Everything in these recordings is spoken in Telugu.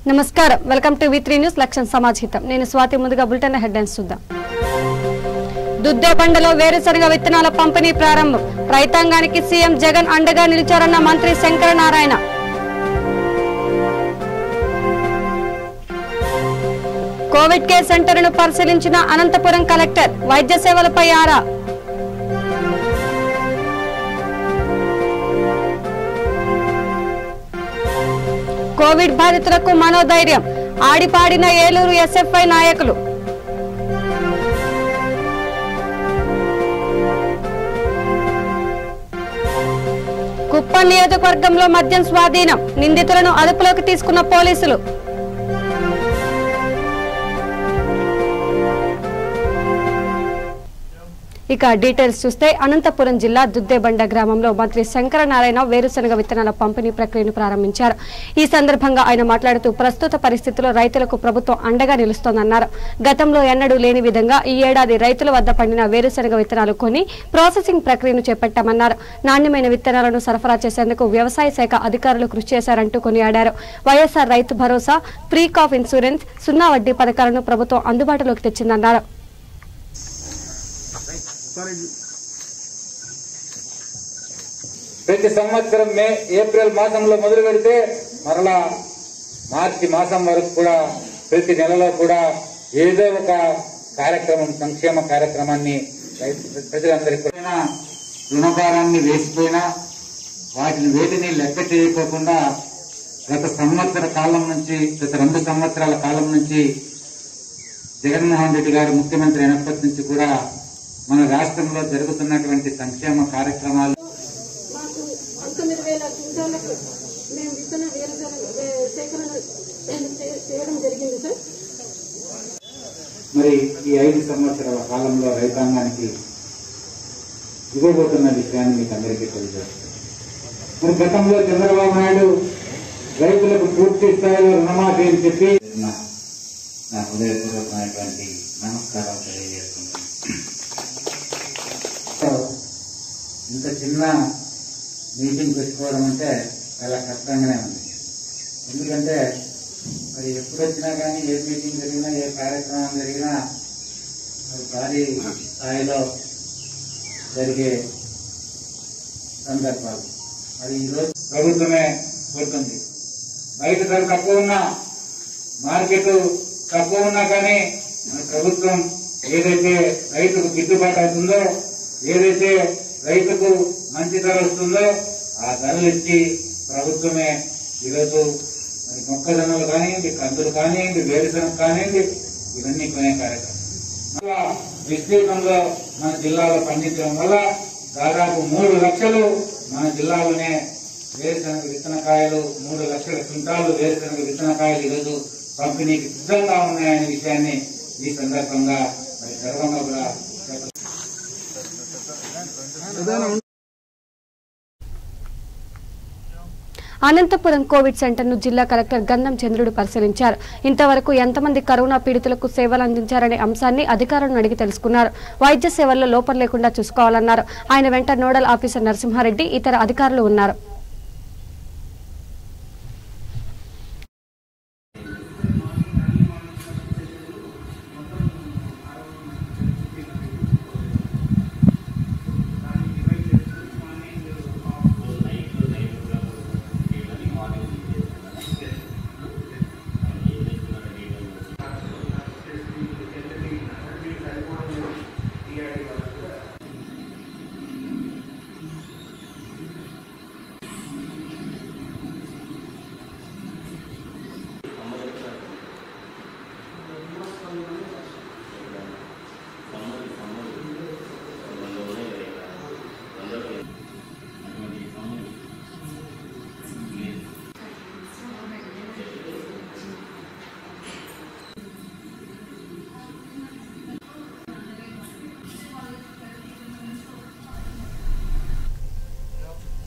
నమస్కారం welcome to V three news లక్ష్యం సమాజితం నేను స్వాతి ముందుగా బులెటిన్ హెడ్లైన్స్ చూద్దాం దుద్దేబండలో వేరుశనగ విత్తనాల పంపిణీ ప్రారంభం రైతాంగానికి సీఎం జగన్ అండగా నిలిచారన్న మంత్రి శంకరనారాయణ కోవిడ్ కేర్ సెంటర్ను పరిశీలించిన అనంతపురం కలెక్టర్ వైద్య సేవలపై ఆరా కోవిడ్ బాధితులకు మనోధైర్యం ఆడిపాడిన ఏలూరు ఎస్ఎఫ్ఐ నాయకులు కుప్పం నియోజకవర్గంలో మద్యం స్వాధీనం నిందితులను అదుపులోకి తీసుకున్న పోలీసులు ఇక డీటెయిల్స్ చూస్తే అనంతపురం జిల్లా దుద్దేబండ గ్రామంలో మంత్రి శంకరనారాయణ వేరుశనగ విత్తనాల పంపిణీ ప్రక్రియను ప్రారంభించారు ఈ సందర్భంగా ఆయన మాట్లాడుతూ ప్రస్తుత పరిస్థితుల్లో రైతులకు ప్రభుత్వం అండగా నిలుస్తోందన్నారు గతంలో ఎన్నడూ లేని విధంగా ఈ ఏడాది రైతుల వద్ద పండిన వేరుశనగ విత్తనాలు కొని ప్రాసెసింగ్ ప్రక్రియను చేపట్టామన్నారు నాణ్యమైన విత్తనాలను సరఫరా చేసేందుకు వ్యవసాయ శాఖ అధికారులు కృషి చేశారంటూ కొనియాడారు వైఎస్ఆర్ రైతు భరోసా ఫ్రీ కాఫ్ ఇన్సూరెన్స్ సున్నా వడ్డీ పథకాలను ప్రభుత్వం అందుబాటులోకి తెచ్చిందన్నారు ప్రతి సంవత్సరం మే ఏప్రిల్ మాసంలో మొదలు పెడితే మరలా మార్చి మాసం వరకు కూడా ప్రతి నెలలో కూడా ఏదో ఒక కార్యక్రమం సంక్షేమ కార్యక్రమాన్ని రైతు- ప్రజలందరికీ కూడా రుణభారాన్ని వేసిపోయినా వాటిని వేటిని లెక్క చేయకోకుండా గత సంవత్సర కాలం నుంచి గత రెండు సంవత్సరాల కాలం నుంచి జగన్మోహన్ రెడ్డి గారు ముఖ్యమంత్రి అయినప్పటి నుంచి కూడా మన రాష్ట్రంలో జరుగుతున్నటువంటి సంక్షేమ కార్యక్రమాలు మాకు పంతొమ్మిది వేల క్వింటాలకు మేము విత్తన వేరుశనగ వే- సేకరణ చే- చేయడం జరిగింది సార్ మరి ఈ ఐదు సంవత్సరాల కాలంలో రైతాంగానికి ఇవ్వబోతున్న విషయాన్ని మీకు అందరికీ తెలియజేస్తాను మరి గతంలో చంద్రబాబు నాయుడు రైతులకు పూర్తి స్థాయిలో రుణమాఫీ అని చెప్పి నా- నా హృదయపూర్వకమైనటువంటి నమస్కారాలు తెలియజేస్తున్నాను ఇంత చిన్న మీటింగ్ పెట్టుకోవడం అంటే చాలా కష్టంగానే ఉంది ఎందుకంటే మరి ఎప్పుడు వచ్చినా కానీ ఏ మీటింగ్ జరిగినా ఏ కార్యక్రమం జరిగినా మరి భారీ స్థాయిలో జరిగే సందర్భాలు మరి ఈరోజు ప్రభుత్వమే కోరుతుంది బయట ధర తక్కువ ఉన్నా మార్కెట్ తక్కువ ఉన్నా కానీ మన ప్రభుత్వం ఏదైతే రైతుకు గిట్టుబాటు అవుతుందో ఏదైతే రైతుకు మంచి ధర వస్తుందో ఆ ధరలు ఇచ్చి ప్రభుత్వమే ఈరోజు మరి మొక్కజొన్నలు కానివ్వండి కందులు కానివ్వండి వేరుశనగ కానివ్వండి ఇవన్నీ కొనే కార్యక్రమం మళ్ళా విస్తీర్ణంలో మన జిల్లాలో పండించడం వల్ల దాదాపు మూడు లక్షలు మన జిల్లాలోనే వేరుశనగ విత్తనకాయలు మూడు లక్షల క్వింటాలు వేరుశనగ విత్తనకాయలు ఈరోజు పంపిణీకి సిద్ధంగా ఉన్నాయనే విషయాన్ని ఈ సందర్భంగా మరి గర్వంగా కూడా చెప్ప అనంతపురం కోవిడ్ సెంటర్ను జిల్లా కలెక్టర్ గంధం చంద్రుడు పరిశీలించారు ఇంతవరకు ఎంతమంది కరోనా పీడితులకు సేవలు అందించారనే అంశాన్ని అధికారులను అడిగి తెలుసుకున్నారు వైద్య సేవల్లో లోపం లేకుండా చూసుకోవాలన్నారు ఆయన వెంట నోడల్ ఆఫీసర్ నరసింహారెడ్డి ఇతర అధికారులు ఉన్నారు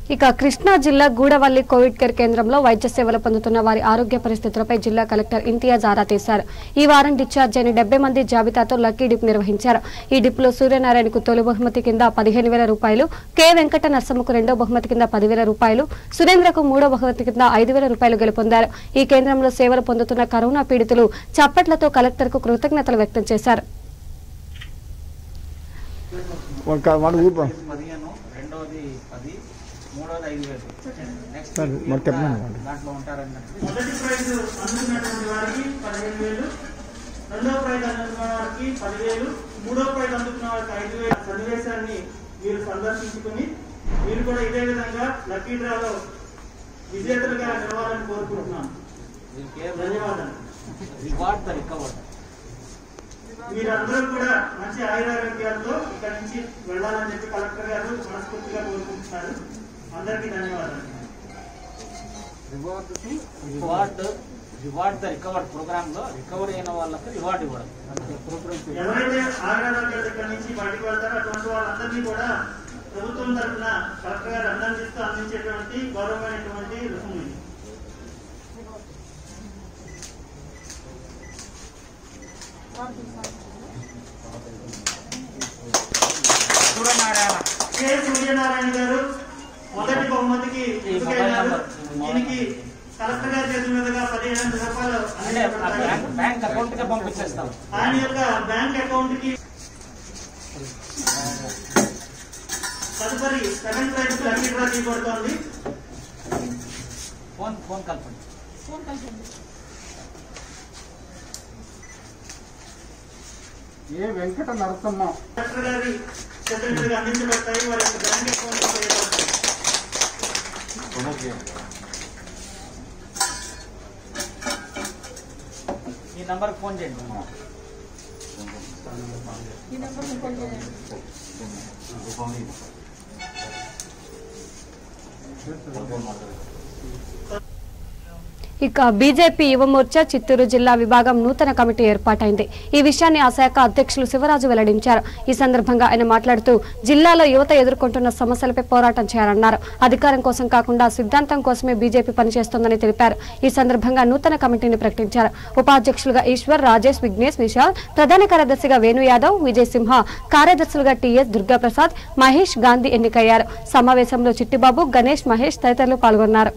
ఇక కృష్ణా జిల్లా గూడవల్లి కోవిడ్ కేర్ కేంద్రంలో వైద్య సేవలు పొందుతున్న వారి ఆరోగ్య పరిస్థితులపై జిల్లా కలెక్టర్ ఇంతియాజ్ ఆరా తీశారు ఈ వారం డిశ్చార్జ్ అయిన డెబ్బై మంది జాబితాతో లక్కీ డిప్ నిర్వహించారు ఈ డిప్ లో సూర్యనారాయణకు తొలి బహుమతి కింద పదిహేను వేల రూపాయలు కె వెంకట నరసమ్మకు రెండో బహుమతి కింద పదివేల రూపాయలు సురేంద్రకు మూడో బహుమతి కింద ఐదు వేల రూపాయలు గెలుపొందారు ఈ కేంద్రంలో సేవలు పొందుతున్న కరోనా పీడితులు చప్పట్లతో కలెక్టర్కు కృతజ్ఞతలు వ్యక్తం చేశారు వాడు వాడు ఊరు పదిహేను రెండవది పది మూడవది ఐదు వేలు నెక్స్ట్ సార్, మరి చెప్పండి వాడు. దాంట్లో ఉంటారన్నట్టు మొదటి ప్రైజ్ అందుకున్నటువంటి వారికి పదిహేను వేలు రెండో ప్రైజ్ అందుకున్న వారికి పదివేలు మూడో ప్రైజ్ అందుకున్న వారికి ఐదు వేల సన్నివేశాన్ని మీరు సందర్శించుకుని మీరు కూడా ఇదే విధంగా లక్కీ డ్రాలో విజేతలుగా నిలవాలని కోరుకుంటున్నాను దీనికి ఏ ధన్యవాదాలు రివార్డ్ ద రికవర్ మీరందరూ కూడా మంచి ఆయురారోగ్యాలతో ఇక్కడి నుంచి వెళ్ళాలని చెప్పి కలెక్టర్ గారు మనస్ఫూర్తిగా కోరుకుంటున్నారు అందరికీ ధన్యవాదాలు reward reward reward the recovered program లో రికవర్ అయిన వాళ్ళకి రివార్డ్ ఇవ్వడం ప్రోగ్రామ్ ఎవరైతే ఆయురారోగ్యాలు ఇక్కడి నుంచి బయటకు వెళ్తారో అటువంటి వాళ్ళందరినీ కూడా ప్రభుత్వం తరఫున కలెక్టర్ గారు అందిస్తూ అందించేటువంటి గౌరవమైనటువంటి రుసుము ఇది. సూర్యనారాయణ కె సూర్యనారాయణ గారు మొదటి బహుమతికి ఎంపికైనారు దీనికి కలెక్టర్ గారి చేతుల మీదుగా పదిహేను రూపాయలు అంటే ఆ అందించబడతాయి. బ్యాంక్ బ్యాంక్ అకౌంట్ కి పంపించేస్తాం ఆయన యొక్క బ్యాంక్ అకౌంట్ కి తదుపరి సెకండ్ ప్రైజ్ లక్కీ డ్రా తీయబడుతోంది ఫోన్ ఫోన్ కలపండి ఏ వెంకట నరసమ్మ కలెక్టర్ గారి చేతుల మీదుగా అందించబడతాయి వారి యొక్క బ్యాంక్ అకౌంట్ లో వేయబడతాయి. ఈ నంబర్ ఫోన్ చేయండి ఇక బీజేపీ యువమోర్చా చిత్తూరు జిల్లా విభాగం నూతన కమిటీ ఏర్పాటైంది ఈ విషయాన్ని ఆ శాఖ అధ్యక్షులు శివరాజు వెల్లడించారు ఈ సందర్భంగా ఆయన మాట్లాడుతూ జిల్లాలో యువత ఎదుర్కొంటున్న సమస్యలపై పోరాటం చేయాలన్నారు అధికారం కోసం కాకుండా సిద్ధాంతం కోసమే బీజేపీ పనిచేస్తోందని తెలిపారు ఈ సందర్భంగా నూతన కమిటీని ప్రకటించారు ఉపాధ్యక్షులుగా ఈశ్వర్ రాజేష్ విఘ్నేష్ విశాల్ ప్రధాన కార్యదర్శిగా వేణు యాదవ్ విజయ్ సింహ కార్యదర్శులుగా టీఎస్ దుర్గాప్రసాద్ మహేష్ గాంధీ ఎన్నికయ్యారు సమావేశంలో చిట్టిబాబు గణేష్ మహేష్ తదితరులు పాల్గొన్నారు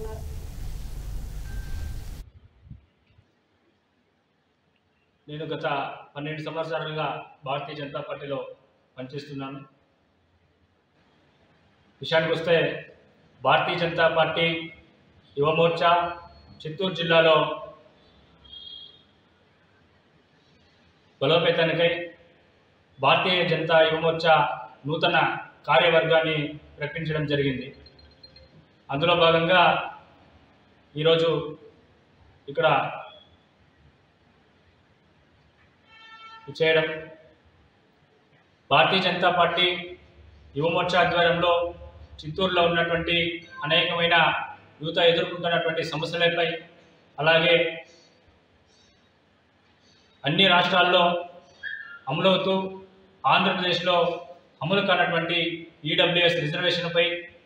నేను గత పన్నెండు సంవత్సరాలుగా భారతీయ జనతా పార్టీలో పనిచేస్తున్నాను విషయానికి వస్తే భారతీయ జనతా పార్టీ యువమోర్చా చిత్తూరు జిల్లాలో బలోపేతానికై భారతీయ జనతా యువమోర్చా నూతన కార్యవర్గాన్ని ప్రకటించడం జరిగింది అందులో భాగంగా ఈరోజు ఇక్కడ చేయడం భారతీయ జనతా పార్టీ యువమోర్చా ఆధ్వర్యంలో చిత్తూరులో ఉన్నటువంటి అనేకమైన యువత ఎదుర్కొంటున్నటువంటి సమస్యలపై అలాగే అన్ని రాష్ట్రాల్లో అమలవుతూ ఆంధ్రప్రదేశ్లో అమలు కానటువంటి ఈడబ్ల్యూఎస్ రిజర్వేషన్పై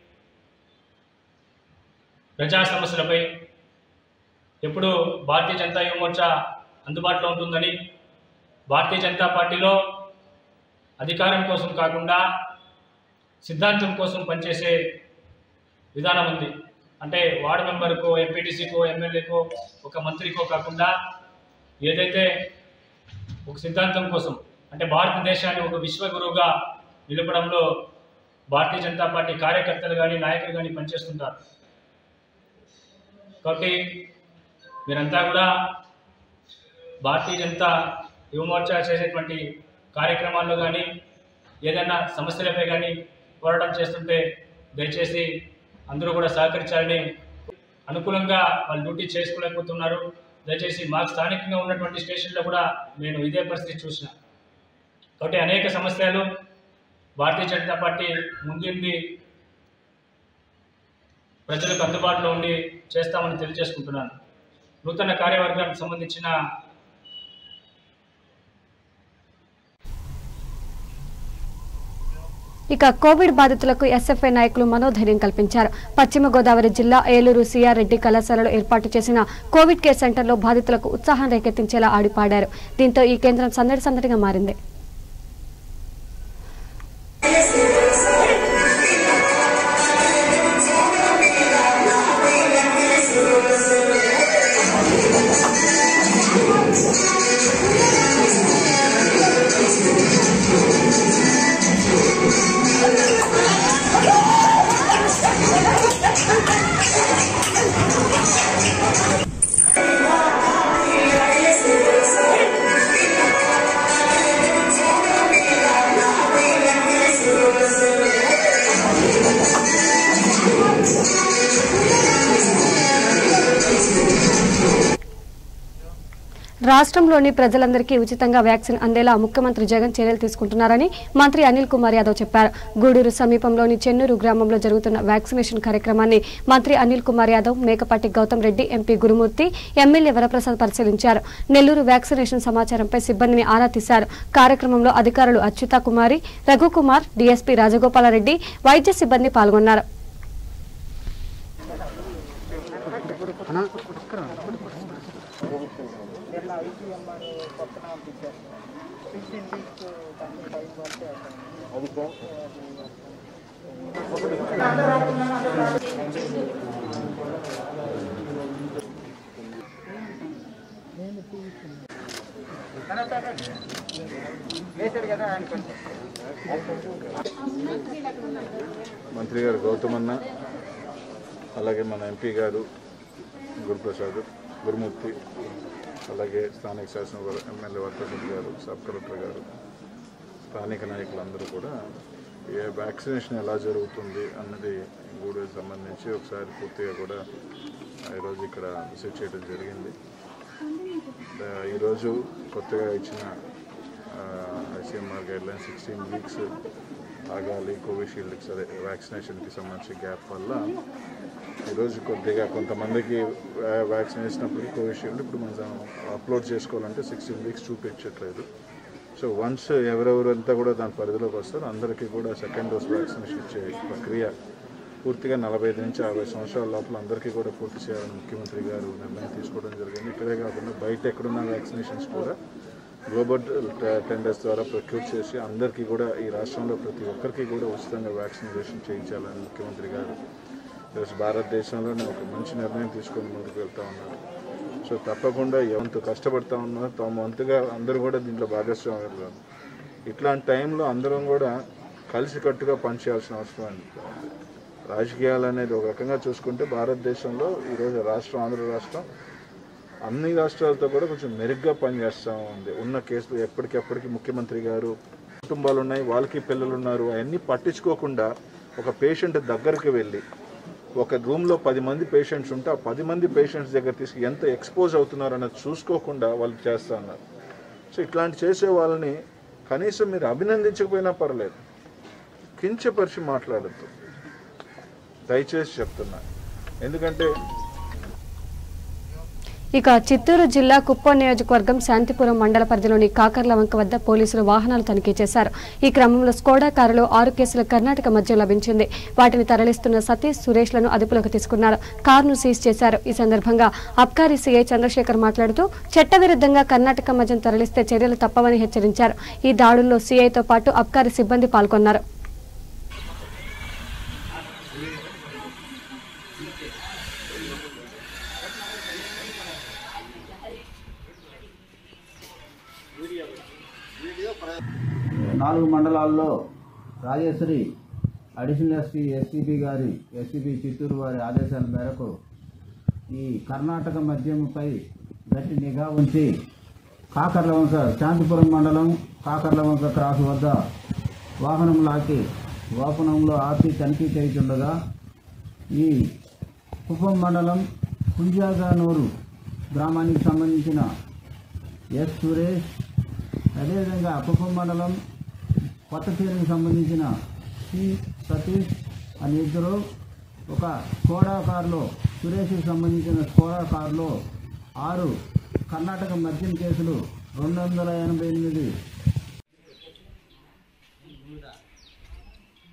ప్రజా సమస్యలపై ఎప్పుడు భారతీయ జనతా యువమోర్చా అందుబాటులో ఉంటుందని భారతీయ జనతా పార్టీలో అధికారం కోసం కాకుండా సిద్ధాంతం కోసం పనిచేసే విధానం ఉంది అంటే వార్డు మెంబర్కో ఎంపీటీసీకో ఎమ్మెల్యేకో ఒక మంత్రికో కాకుండా ఏదైతే ఒక సిద్ధాంతం కోసం అంటే భారతదేశాన్ని ఒక విశ్వగురువుగా నిలపడంలో భారతీయ జనతా పార్టీ కార్యకర్తలు కానీ నాయకులు కానీ పనిచేస్తుంటారు కాబట్టి మీరంతా కూడా భారతీయ జనతా యువమోర్చా చేసేటువంటి కార్యక్రమాల్లో కానీ ఏదైనా సమస్యలపై కానీ పోరాటం చేస్తుంటే దయచేసి అందరూ కూడా సహకరించాలని అనుకూలంగా వాళ్ళు డ్యూటీ చేసుకోలేకపోతున్నారు దయచేసి మాకు స్థానికంగా ఉన్నటువంటి స్టేషన్లో కూడా నేను ఇదే పరిస్థితి చూసిన కాబట్టి అనేక సమస్యలు భారతీయ జనతా పార్టీ ముందుండి ప్రజలకు అందుబాటులో ఉండి చేస్తామని తెలియజేసుకుంటున్నాను నూతన కార్యవర్గానికి సంబంధించిన ఇక కోవిడ్ బాధితులకు ఎస్ఎఫ్ఐ నాయకులు మనోధైర్యం కల్పించారు పశ్చిమ గోదావరి జిల్లా ఏలూరు సిఆర్ రెడ్డి కళాశాలలో ఏర్పాటు చేసిన కోవిడ్ కేర్ సెంటర్లో బాధితులకు ఉత్సాహం రేకెత్తించేలా ఆడిపాడారు దీంతో ఈ కేంద్రం సందడి సందడిగా మారింది రాష్ట్రంలోని ప్రజలందరికీ ఉచితంగా వ్యాక్సిన్ అందేలా ముఖ్యమంత్రి జగన్ చర్యలు తీసుకుంటున్నారని మంత్రి అనిల్ కుమార్ యాదవ్ చెప్పారు గూడూరు సమీపంలోని చెన్నూరు గ్రామంలో జరుగుతున్న వ్యాక్సినేషన్ కార్యక్రమాన్ని మంత్రి అనిల్ కుమార్ యాదవ్ మేకపాటి గౌతమ్ రెడ్డి ఎంపీ గురుమూర్తి ఎమ్మెల్యే వరప్రసాద్ పరిశీలించారు నెల్లూరు వ్యాక్సినేషన్ సమాచారంపై సిబ్బందిని ఆరా తీశారు కార్యక్రమంలో అధికారులు అచ్యుత కుమారి రఘుకుమార్ డీఎస్పీ రాజగోపాలరెడ్డి వైద్య సిబ్బంది పాల్గొన్నారు మంత్రి గారు గౌతమ్ అన్న అలాగే మన ఎంపీ గారు గురుప్రసాద్ గురుమూర్తి అలాగే స్థానిక శాసన ఎమ్మెల్యే వర్తపతి గారు సబ్ కలెక్టర్ గారు స్థానిక నాయకులందరూ కూడా ఏ వ్యాక్సినేషన్ ఎలా జరుగుతుంది అన్నది గూడూరు సంబంధించి ఒకసారి పూర్తిగా కూడా ఈరోజు ఇక్కడ విజిట్ చేయడం జరిగింది దా- ఈరోజు కొత్తగా ఇచ్చిన ICMR guideline sixteen weeks ఆగాలి కోవిషీల్డ్కి సరే వ్యాక్సినేషన్కి సంబంధించి గ్యాప్ వల్ల ఈరోజు కొద్దిగా కొంతమందికి వ్యా- వ్యాక్సిన్ వేసినప్పటికీ కోవిషీల్డ్ ఇప్పుడు మనం అప్లోడ్ చేసుకోవాలంటే సిక్స్టీన్ వీక్స్ చూపించట్లేదు సో వన్స్ ఎవరెవరంతా కూడా దాని పరిధిలోకి వస్తారో అందరికీ కూడా సెకండ్ డోస్ వ్యాక్సినేషన్ ఇచ్చే ప్రక్రియ పూర్తిగా నలభై ఐదు నుంచి యాభై సంవత్సరాల లోపల అందరికీ కూడా పూర్తి చేయాలని ముఖ్యమంత్రి గారు నిర్ణయం తీసుకోవడం జరిగింది ఇక్కడే కాకుండా బయట ఎక్కడున్న వ్యాక్సినేషన్స్ కూడా గ్లోబల్ టెండర్స్ ద్వారా ప్రొక్యూర్ చేసి అందరికీ కూడా ఈ రాష్ట్రంలో ప్రతి ఒక్కరికి కూడా ఉచితంగా వ్యాక్సినేషన్ చేయించాలని ముఖ్యమంత్రి గారు ఈరోజు భారతదేశంలోనే ఒక మంచి నిర్ణయం తీసుకొని ముందుకు వెళ్తా ఉన్నారు సో తప్పకుండా ఎంత కష్టపడతా ఉన్నా తమ వంతుగా అందరూ కూడా దీంట్లో భాగస్వామ్యం ఇట్లాంటి టైంలో అందరం కూడా కలిసికట్టుగా పనిచేయాల్సిన అవసరం ఉంది రాజకీయాలు అనేది ఒక రకంగా చూసుకుంటే భారతదేశంలో ఈరోజు రాష్ట్రం ఆంధ్ర రాష్ట్రం అన్ని రాష్ట్రాలతో కూడా కొంచెం మెరుగ్గా పనిచేస్తూ ఉంది ఉన్న కేసులు ఎప్పటికెప్పటికి ముఖ్యమంత్రి గారు కుటుంబాలు ఉన్నాయి వాళ్ళకి పిల్లలు ఉన్నారు అవన్నీ పట్టించుకోకుండా ఒక పేషెంట్ దగ్గరికి వెళ్ళి ఒక రూమ్లో పది మంది పేషెంట్స్ ఉంటే ఆ పది మంది పేషెంట్స్ దగ్గర తీసుకు ఎంత ఎక్స్పోజ్ అవుతున్నారు అన్నది చూసుకోకుండా వాళ్ళు చేస్తూ ఉన్నారు సో ఇట్లాంటి చేసే వాళ్ళని కనీసం మీరు అభినందించకపోయినా పర్లేదు కించపరిచి మాట్లాడద్దు దయచేసి చెప్తున్నా ఎందుకంటే ఇక చిత్తూరు జిల్లా కుప్పం నియోజకవర్గం శాంతిపురం మండల పరిధిలోని కాకర్లవంక వద్ద పోలీసులు వాహనాలు తనిఖీ చేశారు ఈ క్రమంలో స్కోడా కారులో ఆరు కేసుల కర్ణాటక మద్యం లభించింది వాటిని తరలిస్తున్న సతీష్ సురేష్లను అదుపులోకి తీసుకున్నారు కారును సీజ్ చేశారు ఈ సందర్భంగా అబ్కారీ సీఐ చంద్రశేఖర్ మాట్లాడుతూ చట్టవిరుద్ధంగా కర్ణాటక మద్యం తరలిస్తే చర్యలు తప్పవని హెచ్చరించారు ఈ దాడుల్లో సీఐతో పాటు అబ్కారీ సిబ్బంది పాల్గొన్నారు నాలుగు మండలాల్లో రాజేశ్వరి అడిషనల్ ఎస్పీ ఎస్పీపీ గారి ఎస్పీపీ చిత్తూరు వారి ఆదేశాల మేరకు ఈ కర్ణాటక మద్యంపై గట్టి నిఘా ఉంచి కాకర్లవంక శాంతిపురం మండలం కాకర్లవంక క్రాస్ వద్ద వాహనం లాకి వాహనంలో ఆపి తనిఖీ చేయుచుండగా ఈ కుప్పం మండలం కుంజాగానూరు గ్రామానికి సంబంధించిన ఎస్ సురేష్ అదేవిధంగా కుప్పం మండలం కొత్తచేరుకు సంబంధించిన సి సతీష్ అని ఇద్దరు ఒక స్కోడా కారులో సురేష్కి సంబంధించిన స్కోడా కారులో ఆరు కర్ణాటక మద్యం కేసులు రెండు వందల ఎనభై ఎనిమిది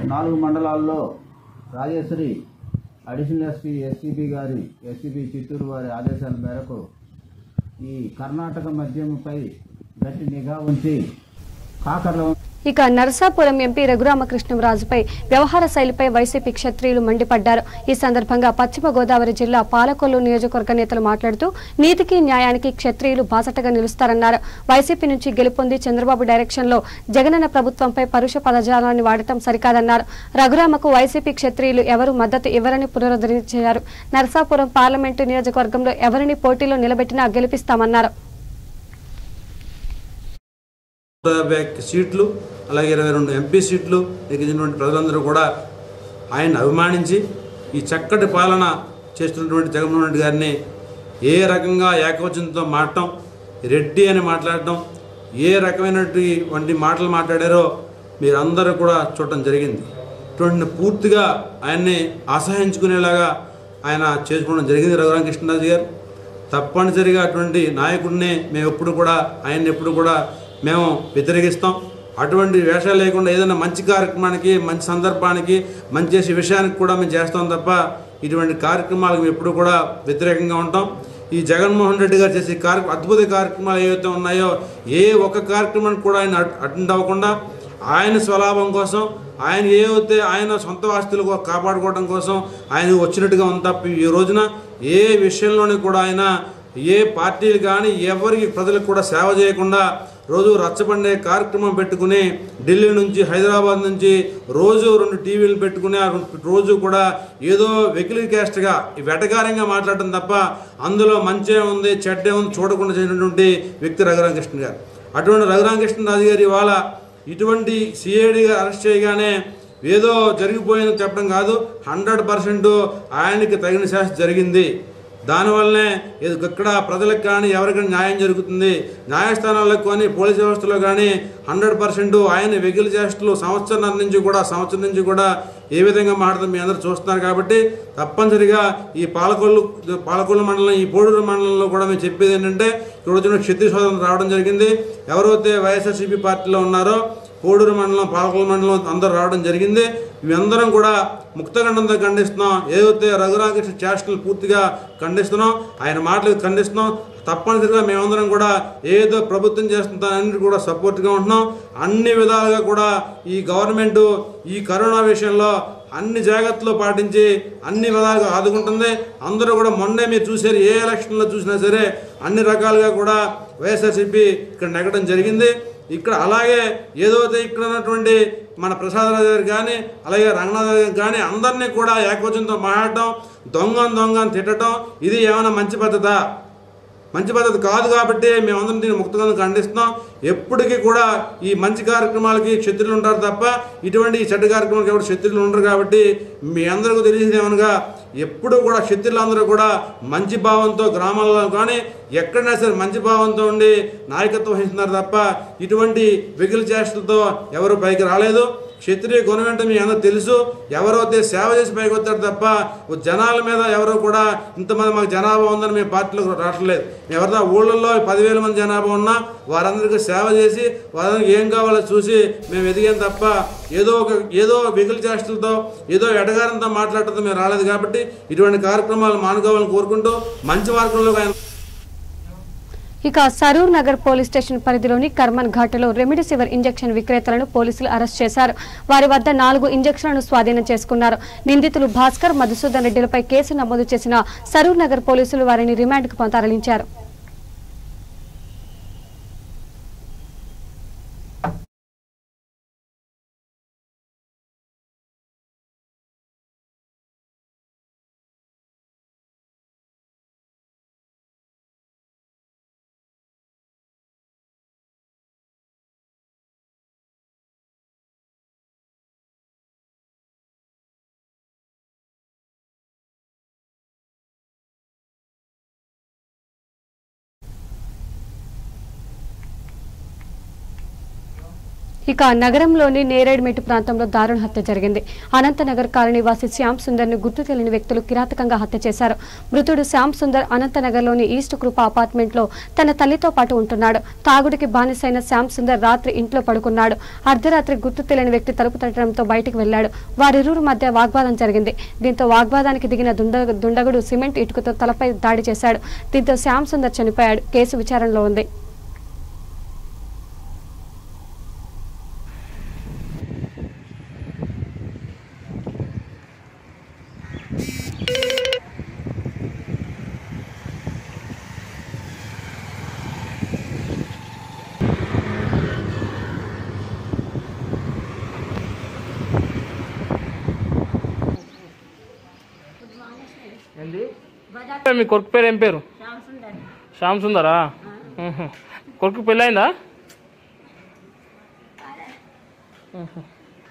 నాలుగు మండలాల్లో రాజేశ్వరి అడిషనల్ ఎస్పీ ఎస్సీబీ గారి ఎస్సీబీ చిత్తూరు వారి ఆదేశాల మేరకు ఈ కర్ణాటక మద్యంపై గట్టి నిఘా ఉంచి కాకర్ల ఇక నరసాపురం ఎంపీ రఘురామకృష్ణంరాజుపై వ్యవహార శైలిపై వైసీపీ క్షత్రియులు మండిపడ్డారు ఈ సందర్భంగా పశ్చిమ గోదావరి జిల్లా పాలకొల్లు నియోజకవర్గ నేతలు మాట్లాడుతూ నీతికి న్యాయానికి క్షత్రియులు బాసటగా నిలుస్తారన్నారు వైసీపీ నుంచి గెలుపొంది చంద్రబాబు డైరెక్షన్లో జగనన్న ప్రభుత్వంపై పరుష పదజాలాన్ని వాడటం సరికాదన్నారు రఘురామకు వైసీపీ క్షత్రియులు ఎవరు మద్దతు ఇవ్వరని పునరుద్ధరించారు నరసాపురం పార్లమెంటు నియోజకవర్గంలో ఎవరిని పోటీలో నిలబెట్టినా గెలిపిస్తామన్నారు నూట యాభై ఒక్క సీట్లు అలాగే ఇరవై రెండు ఎంపీ సీట్లు నెగ్గించినటువంటి ప్రజలందరూ కూడా ఆయన అభిమానించి ఈ చక్కటి పాలన చేస్తున్నటువంటి జగన్మోహన్ రెడ్డి గారిని ఏ రకంగా ఏకవచనంతో మాడటం రెడ్డి అని మాట్లాడటం ఏ రకమైనటువంటి మాటలు మాట్లాడారో మీరందరూ కూడా చూడటం జరిగింది ఇటువంటి పూర్తిగా ఆయన్ని అసహించుకునేలాగా ఆయన చేసుకోవడం జరిగింది రఘురామ కృష్ణరాజు గారు తప్పనిసరిగా అటువంటి నాయకుడిని మేము ఎప్పుడు కూడా ఆయన్ని ఎప్పుడు కూడా మేము వ్యతిరేకిస్తాం అటువంటి వేషాలు లేకుండా ఏదైనా మంచి కార్యక్రమానికి మంచి సందర్భానికి మంచి చేసే విషయానికి కూడా మేము చేస్తాం తప్ప ఇటువంటి కార్యక్రమాలకు మేము ఎప్పుడు కూడా వ్యతిరేకంగా ఉంటాం ఈ జగన్మోహన్ రెడ్డి గారు చేసే కార్య అద్భుత కార్యక్రమాలు ఏవైతే ఉన్నాయో ఏ ఒక్క కార్యక్రమానికి కూడా ఆయన అటెండ్ అవ్వకుండా ఆయన స్వలాభం కోసం ఆయన ఏవైతే ఆయన సొంత ఆస్తులు కో- కాపాడుకోవడం కోసం ఆయన వచ్చినట్టుగా ఉంది తప్ప ఈ రోజున ఏ విషయంలోని కూడా ఆయన ఏ పార్టీలు కానీ ఎవరికి ప్రజలకు కూడా సేవ చేయకుండా రోజు రచ్చబండే కార్యక్రమం పెట్టుకుని ఢిల్లీ నుంచి హైదరాబాద్ నుంచి రోజు రెండు టీవీలు పెట్టుకుని ఆ రెండు- రోజు కూడా ఏదో వెకిలి క్యాస్ట్గా వెటకారంగా మాట్లాడటం తప్ప అందులో మంచే ఉంది చెడ్డే ఉంది చూడకుండా చేసినటువంటి వ్యక్తి రఘురామకృష్ణ గారు అటువంటి రఘురామకృష్ణరాజు గారు ఇవాళ ఇటువంటి సిఐడిగా అరెస్ట్ చేయగానే ఏదో జరిగిపోయిందని చెప్పడం కాదు హండ్రెడ్ పర్సెంట్ ఆయనకి తగిన శాస్త్ర జరిగింది దానివల్లనే ఇది ఇక్కడ ప్రజలకు కానీ ఎవరికైనా న్యాయం జరుగుతుంది న్యాయస్థానాల్లో కానీ పోలీస్ వ్యవస్థలో కానీ హండ్రెడ్ పర్సెంట్ ఆయన వెకిలి చేష్టలు సంవత్సరం నుంచి కూడా సంవత్సరం నుంచి కూడా ఏ విధంగా మాట్లాడతాం మీ అందరూ చూస్తున్నారు కాబట్టి తప్పనిసరిగా ఈ పాలకొల్లు పాలకొల్లు మండలం ఈ పోడూరు మండలంలో కూడా మేము చెప్పేది ఏంటంటే ఇక్కడ వచ్చిన క్షత్రియ సోదరులు రావడం జరిగింది ఎవరైతే వైఎస్ఆర్సీపీ పార్టీలో ఉన్నారో కోడూరు మండలం పాలకొల్లు మండలం అందరూ రావడం జరిగింది మేమందరం కూడా ముక్తఖండంతో ఖండిస్తున్నాం ఏదైతే రఘురామకృష్ణ చేష్టలు పూర్తిగా ఖండిస్తున్నాం ఆయన మాటలు ఖండిస్తున్నాం తప్పనిసరిగా మేమందరం కూడా ఏదో ప్రభుత్వం చేస్తుందని కూడా సపోర్ట్గా ఉంటున్నాం అన్ని విధాలుగా కూడా ఈ గవర్నమెంట్ ఈ కరోనా విషయంలో అన్ని జాగ్రత్తలు పాటించి అన్ని విధాలుగా ఆదుకుంటుంది అందరూ కూడా మొన్నే మీరు చూసారు ఏ ఎలక్షన్లో చూసినా సరే అన్ని రకాలుగా కూడా వైఎస్ఆర్సీపీ ఇక్కడ నెగ్గడం జరిగింది ఇక్కడ అలాగే ఏదైతే ఇక్కడ ఉన్నటువంటి మన ప్రసాదరాజు గారు కానీ అలాగే రంగనాథ్ గారు కానీ అందరినీ కూడా ఏకవచనంతో మాట్లాడటం దొంగ దొంగ అని తిట్టడం ఇది ఏమైనా మంచి పద్ధతా మంచి పద్ధతి కాదు కాబట్టి మేమందరం దీన్ని ముక్తంగా ఖండిస్తున్నాం ఎప్పటికీ కూడా ఈ మంచి కార్యక్రమాలకి క్షత్రులు ఉంటారు తప్ప ఇటువంటి ఈ చెడ్డ కార్యక్రమాలకి ఎవరు క్షత్రులు ఉండరు కాబట్టి మీ అందరికీ తెలిసింది ఏమనగా ఎప్పుడు కూడా క్షత్రులందరూ కూడా మంచి భావంతో గ్రామాల్లో కానీ ఎక్కడైనా సరే మంచి భావంతో ఉండి నాయకత్వం వహిస్తున్నారు తప్ప ఇటువంటి వెగిలి చేష్టలతో ఎవరు పైకి రాలేదు క్షత్రియ గుణం అంటే మీ అందరూ తెలుసు ఎవరైతే సేవ చేసి పైకి వచ్చారు తప్ప ఓ జనాల మీద ఎవరు కూడా ఇంతమంది మాకు జనాభా ఉందని మేము పార్టీలోకి రావట్లేదు ఎవరిదా ఊళ్ళల్లో పదివేల మంది జనాభా ఉన్నా వారందరికీ సేవ చేసి వారందరికీ ఏం కావాలో చూసి మేము ఎదిగాం తప్ప ఏదో ఒక ఏదో వెగులు చేష్టలతో ఏదో ఎడగారంతో మాట్లాడటంతో మేము రాలేదు కాబట్టి ఇటువంటి కార్యక్రమాలు మానుకోవాలని కోరుకుంటూ మంచి మార్గంలో ఆయన ఇక సరూర్ నగర్ పోలీస్ స్టేషన్ పరిధిలోని కర్మన్ ఘాట్లో రెమిడిసివర్ ఇంజెక్షన్ విక్రేతలను పోలీసులు అరెస్ట్ చేశారు వారి వద్ద నాలుగు ఇంజెక్షన్లను స్వాధీనం చేసుకున్నారు నిందితులు భాస్కర్ మధుసూదన్ రెడ్డిలపై కేసు నమోదు చేసిన సరూర్ నగర్ పోలీసులు వారిని రిమాండ్కు తరలించారు ఇక నగరంలోని నేరేడ్మెట్టు ప్రాంతంలో దారుణ హత్య జరిగింది అనంతనగర్ కాలనీవాసి శ్యామ్ సుందర్ ని గుర్తు తెలియని వ్యక్తులు కిరాతకంగా హత్య చేశారు మృతుడు శ్యామ్ సుందర్ అనంతనగర్లోని ఈస్ట్ కృప అపార్ట్మెంట్ లో తన తల్లితో పాటు ఉంటున్నాడు తాగుడికి బానిసైన శ్యామ్ సుందర్ రాత్రి ఇంట్లో పడుకున్నాడు అర్ధరాత్రి గుర్తు తెలియని వ్యక్తి తలుపు తట్టడంతో బయటికి వెళ్లాడు వారిరువురు మధ్య వాగ్వాదం జరిగింది దీంతో వాగ్వాదానికి దిగిన దుండ దుండగుడు సిమెంట్ ఇటుకతో తలపై దాడి చేశాడు దీంతో శ్యామ్ సుందర్ చనిపోయాడు కేసు విచారణలో ఉంది ఏంది మీ కొడుకు పేరు ఏం పేరు శ్యామ్ సుందరా మ్మ్హ. కొడుకు పెళ్ళైందా మ్మ్హ.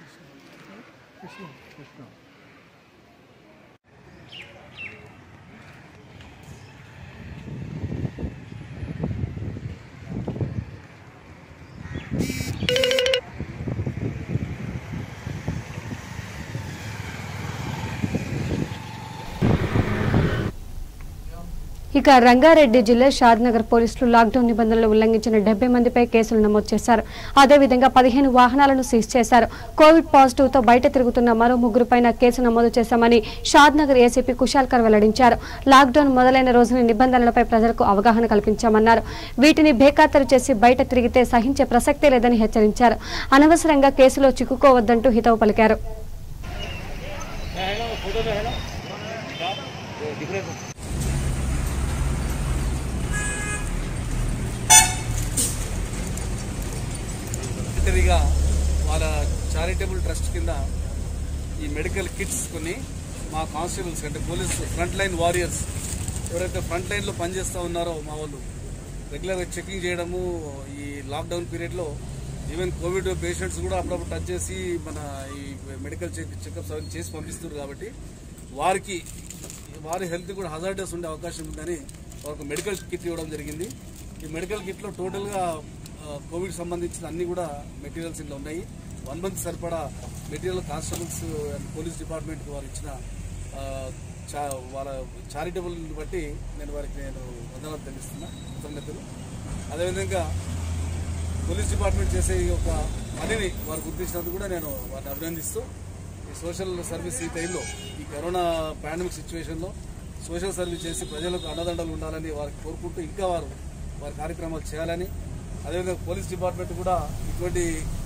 ఇక రంగారెడ్డి జిల్లా షాద్నగర్ పోలీసులు లాక్డౌన్ నిబంధనలు ఉల్లంఘించిన డెబ్బై మందిపై కేసులు నమోదు చేశారు అదేవిధంగా పదిహేను వాహనాలను సీజ్ చేశారు కోవిడ్ పాజిటివ్ తో బయట తిరుగుతున్న మరో ముగ్గురుపైన కేసు నమోదు చేశామని షాద్నగర్ ఏసీపీ కుశాల్కర్ వెల్లడించారు లాక్డౌన్ మొదలైన రోజున నిబంధనలపై ప్రజలకు అవగాహన కల్పించామన్నారు వీటిని బేఖాతరు చేసి బయట తిరిగితే సహించే ప్రసక్తే లేదని హెచ్చరించారు అనవసరంగా కేసులో చిక్కుకోవద్దంటూ హితవు పలికారు వాలంటరీగా వాళ్ళ చారిటబుల్ ట్రస్ట్ కింద ఈ మెడికల్ కిట్స్ కొన్ని మా కానిస్టేబుల్స్ అంటే పోలీస్ ఫ్రంట్ లైన్ వారియర్స్ ఎవరైతే ఫ్రంట్ లైన్లో పనిచేస్తూ ఉన్నారో మా వాళ్ళు రెగ్యులర్గా చెకింగ్ చేయడము ఈ లాక్డౌన్ పీరియడ్లో ఈవెన్ కోవిడ్ పేషెంట్స్ కూడా అప్పుడప్పుడు టచ్ చేసి మన ఈ మెడికల్ చెక్ చెకప్స్ అవన్నీ చేసి పంపిస్తున్నారు కాబట్టి వారికి వారి హెల్త్ కూడా హజార్డస్ ఉండే అవకాశం ఉందని వారికి మెడికల్ కిట్ ఇవ్వడం జరిగింది ఈ మెడికల్ కిట్లో టోటల్గా ఆ, కోవిడ్ సంబంధించిన అన్ని కూడా మెటీరియల్స్ ఇందులో ఉన్నాయి వన్ మంత్ సరిపడా మెటీరియల్ కానిస్టేబుల్స్ అండ్ పోలీస్ డిపార్ట్మెంట్కి వారు ఇచ్చిన ఆ, చా- వాళ్ళ చారిటబుల్ బట్టి నేను వారికి నేను వందనాలు తెలుస్తున్నా కృతజ్ఞతలు అదేవిధంగా పోలీస్ డిపార్ట్మెంట్ చేసే ఈ యొక్క పనిని వారు గుర్తించినందుకు కూడా నేను వారిని అభినందిస్తూ ఈ సోషల్ సర్వీస్ ఈ టైంలో ఈ కరోనా పాండమిక్ సిచ్యువేషన్లో సోషల్ సర్వీస్ చేసి ప్రజలకు అండదండలు ఉండాలని వారికి కోరుకుంటూ ఇంకా వారు వారి కార్యక్రమాలు చేయాలని అదేవిధంగా పోలీస్ డిపార్ట్మెంట్ కూడా ఇటువంటి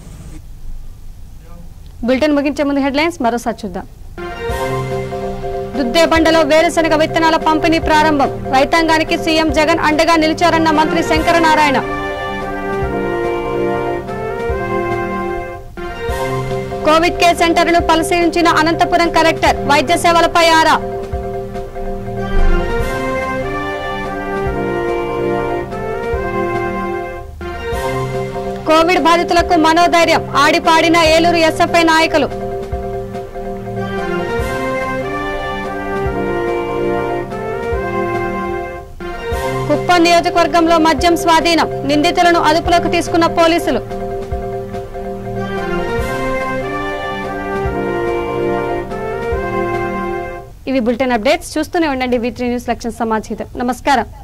బులెటిన్ ముగించే ముందు హెడ్లైన్స్ మరోసారి చూద్దాం దుద్దేబండలో వేరుశనగ విత్తనాల పంపిణీ ప్రారంభం రైతాంగానికి సీఎం జగన్ అండగా నిలిచారన్న మంత్రి శంకరనారాయణ కోవిడ్ కేర్ సెంటర్ను పరిశీలించిన అనంతపురం కలెక్టర్ వైద్య సేవలపై ఆరా కోవిడ్ బాధితులకు మనోధైర్యం ఆడిపాడిన ఏలూరు ఎస్ఎఫ్ఐ నాయకులు కుప్పం నియోజకవర్గంలో మద్యం స్వాధీనం నిందితులను అదుపులోకి తీసుకున్న పోలీసులు ఇవి బులెటిన్ అప్డేట్స్ చూస్తూనే ఉండండి వి త్రీ న్యూస్ లక్ష్యం సమాచారం నమస్కారం